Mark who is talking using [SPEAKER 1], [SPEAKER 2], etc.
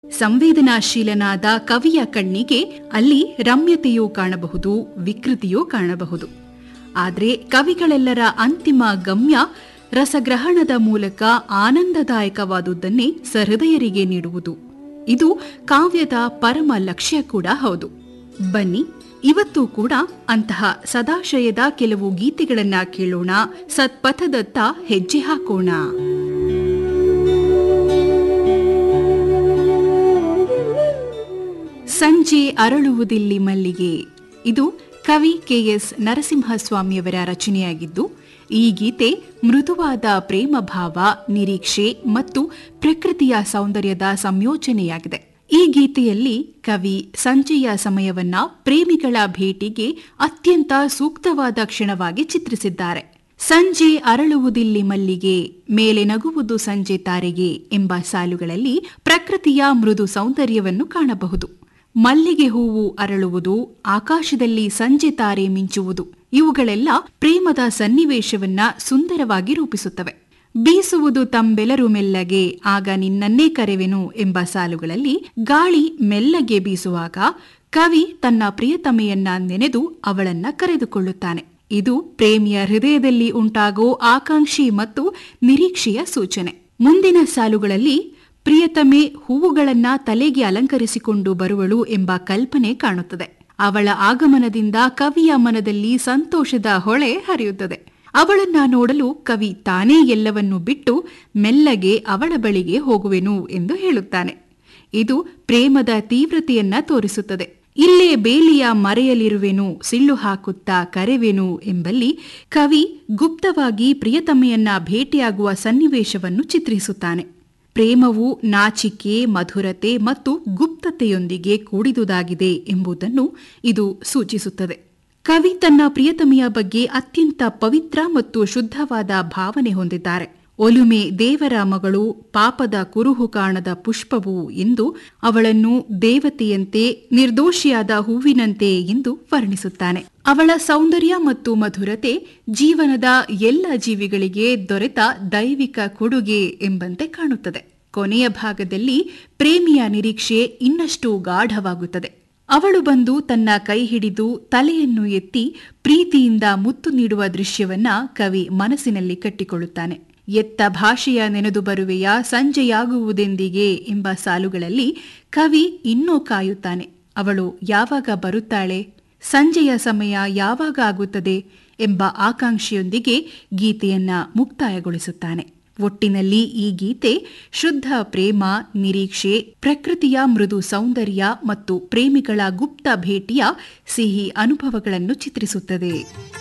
[SPEAKER 1] ಸಂವೇದನಾಶೀಲನಾದ ಕವಿಯ ಕಣ್ಣಿಗೆ ಅಲ್ಲಿ ರಮ್ಯತೆಯೂ ಕಾಣಬಹುದು ವಿಕೃತಿಯೂ ಕಾಣಬಹುದು ಆದರೆ ಕವಿಗಳೆಲ್ಲರ ಅಂತಿಮ ಗಮ್ಯ ರಸಗ್ರಹಣದ ಮೂಲಕ ಆನಂದದಾಯಕವಾದುದನ್ನೇ ಸಹೃದಯರಿಗೆ ನೀಡುವುದು ಇದು ಕಾವ್ಯದ ಪರಮ ಲಕ್ಷ್ಯ ಕೂಡ ಹೌದು ಬನ್ನಿ ಇವತ್ತು ಕೂಡ ಅಂತಹ ಸದಾಶಯದ ಕೆಲವು ಗೀತೆಗಳನ್ನ ಕೇಳೋಣ ಸತ್ಪಥದತ್ತ ಹೆಜ್ಜೆ ಹಾಕೋಣ ಸಂಜೆ ಅರಳುವುದಿಲ್ಲಿ ಮಲ್ಲಿಗೆ ಇದು ಕವಿ ಕೆಎಸ್ ನರಸಿಂಹಸ್ವಾಮಿಯವರ ರಚನೆಯಾಗಿದ್ದು ಈ ಗೀತೆ ಮೃದುವಾದ ಪ್ರೇಮ ಭಾವ ನಿರೀಕ್ಷೆ ಮತ್ತು ಪ್ರಕೃತಿಯ ಸೌಂದರ್ಯದ ಸಂಯೋಜನೆಯಾಗಿದೆ ಈ ಗೀತೆಯಲ್ಲಿ ಕವಿ ಸಂಜೆಯ ಸಮಯವನ್ನ ಪ್ರೇಮಿಗಳ ಭೇಟಿಗೆ ಅತ್ಯಂತ ಸೂಕ್ತವಾದ ಕ್ಷಣವಾಗಿ ಚಿತ್ರಿಸಿದ್ದಾರೆ ಸಂಜೆ ಅರಳುವುದಿಲ್ಲಿ ಮಲ್ಲಿಗೆ ಮೇಲೆ ನಗುವುದು ಸಂಜೆ ತಾರೆಗೆ ಎಂಬ ಸಾಲುಗಳಲ್ಲಿ ಪ್ರಕೃತಿಯ ಮೃದು ಸೌಂದರ್ಯವನ್ನು ಕಾಣಬಹುದು ಮಲ್ಲಿಗೆ ಹೂವು ಅರಳುವುದು ಆಕಾಶದಲ್ಲಿ ಸಂಜೆ ತಾರೆ ಮಿಂಚುವುದು ಇವುಗಳೆಲ್ಲ ಪ್ರೇಮದ ಸನ್ನಿವೇಶವನ್ನ ಸುಂದರವಾಗಿ ರೂಪಿಸುತ್ತವೆ ಬೀಸುವುದು ತಂಬೆಲರು ಮೆಲ್ಲಗೆ ಆಗ ನಿನ್ನನ್ನೇ ಕರೆವೆನು ಎಂಬ ಸಾಲುಗಳಲ್ಲಿ ಗಾಳಿ ಮೆಲ್ಲಗೆ ಬೀಸುವಾಗ ಕವಿ ತನ್ನ ಪ್ರಿಯತಮೆಯನ್ನ ನೆನೆದು ಅವಳನ್ನ ಕರೆದುಕೊಳ್ಳುತ್ತಾನೆ ಇದು ಪ್ರೇಮಿಯ ಹೃದಯದಲ್ಲಿ ಉಂಟಾಗೋ ಆಕಾಂಕ್ಷಿ ಮತ್ತು ನಿರೀಕ್ಷೆಯ ಸೂಚನೆ ಮುಂದಿನ ಸಾಲುಗಳಲ್ಲಿ ಪ್ರಿಯತಮೆ ಹೂವುಗಳನ್ನ ತಲೆಗೆ ಅಲಂಕರಿಸಿಕೊಂಡು ಬರುವಳು ಎಂಬ ಕಲ್ಪನೆ ಕಾಣುತ್ತದೆ ಅವಳ ಆಗಮನದಿಂದ ಕವಿಯ ಮನದಲ್ಲಿ ಸಂತೋಷದ ಹೊಳೆ ಹರಿಯುತ್ತದೆ ಅವಳನ್ನ ನೋಡಲು ಕವಿ ತಾನೇ ಎಲ್ಲವನ್ನು ಬಿಟ್ಟು ಮೆಲ್ಲಗೆ ಅವಳ ಬಳಿಗೆ ಹೋಗುವೆನು ಎಂದು ಹೇಳುತ್ತಾನೆ ಇದು ಪ್ರೇಮದ ತೀವ್ರತೆಯನ್ನ ತೋರಿಸುತ್ತದೆ ಇಲ್ಲೇ ಬೇಲಿಯ ಮರೆಯಲಿರುವೆನು ಸಿಳ್ಳು ಹಾಕುತ್ತಾ ಕರೆವೆನು ಎಂಬಲ್ಲಿ ಕವಿ ಗುಪ್ತವಾಗಿ ಪ್ರಿಯತಮೆಯನ್ನ ಭೇಟಿಯಾಗುವ ಸನ್ನಿವೇಶವನ್ನು ಚಿತ್ರಿಸುತ್ತಾನೆ ಪ್ರೇಮವು ನಾಚಿಕೆ ಮಧುರತೆ ಮತ್ತು ಗುಪ್ತತೆಯೊಂದಿಗೆ ಕೂಡಿದುದಾಗಿದೆ ಎಂಬುದನ್ನು ಇದು ಸೂಚಿಸುತ್ತದೆ ಕವಿ ತನ್ನ ಪ್ರಿಯತಮೆಯ ಬಗ್ಗೆ ಅತ್ಯಂತ ಪವಿತ್ರ ಮತ್ತು ಶುದ್ಧವಾದ ಭಾವನೆ ಹೊಂದಿದ್ದಾರೆ ಒಲುಮೆ ದೇವರ ಮಗಳು ಪಾಪದ ಕುರುಹು ಕಾಣದ ಪುಷ್ಪವು ಎಂದು ಅವಳನ್ನು ದೇವತೆಯಂತೆ ನಿರ್ದೋಷಿಯಾದ ಹೂವಿನಂತೆ ಎಂದು ವರ್ಣಿಸುತ್ತಾನೆ ಅವಳ ಸೌಂದರ್ಯ ಮತ್ತು ಮಧುರತೆ ಜೀವನದ ಎಲ್ಲ ಜೀವಿಗಳಿಗೆ ದೊರೆತ ದೈವಿಕ ಕೊಡುಗೆ ಎಂಬಂತೆ ಕಾಣುತ್ತದೆ ಕೊನೆಯ ಭಾಗದಲ್ಲಿ ಪ್ರೇಮಿಯ ನಿರೀಕ್ಷೆ ಇನ್ನಷ್ಟು ಗಾಢವಾಗುತ್ತದೆ ಅವಳು ಬಂದು ತನ್ನ ಕೈ ಹಿಡಿದು ತಲೆಯನ್ನು ಎತ್ತಿ ಪ್ರೀತಿಯಿಂದ ಮುತ್ತು ನೀಡುವ ದೃಶ್ಯವನ್ನ ಕವಿ ಮನಸ್ಸಿನಲ್ಲಿ ಕಟ್ಟಿಕೊಳ್ಳುತ್ತಾನೆ ಎತ್ತ ಭಾಷೆಯ ನೆನೆದು ಬರುವೆಯ ಸಂಜೆಯಾಗುವುದೆಂದಿಗೆ ಎಂಬ ಸಾಲುಗಳಲ್ಲಿ ಕವಿ ಇನ್ನೂ ಕಾಯುತ್ತಾನೆ ಅವಳು ಯಾವಾಗ ಬರುತ್ತಾಳೆ ಸಂಜೆಯ ಸಮಯ ಯಾವಾಗ ಆಗುತ್ತದೆ ಎಂಬ ಆಕಾಂಕ್ಷೆಯೊಂದಿಗೆ ಗೀತೆಯನ್ನ ಮುಕ್ತಾಯಗೊಳಿಸುತ್ತಾನೆ ಒಟ್ಟಿನಲ್ಲಿ ಈ ಗೀತೆ ಶುದ್ಧ ಪ್ರೇಮ ನಿರೀಕ್ಷೆ ಪ್ರಕೃತಿಯ ಮೃದು ಸೌಂದರ್ಯ ಮತ್ತು ಪ್ರೇಮಿಗಳ ಗುಪ್ತ ಭೇಟಿಯ ಸಿಹಿ ಅನುಭವಗಳನ್ನು ಚಿತ್ರಿಸುತ್ತದೆ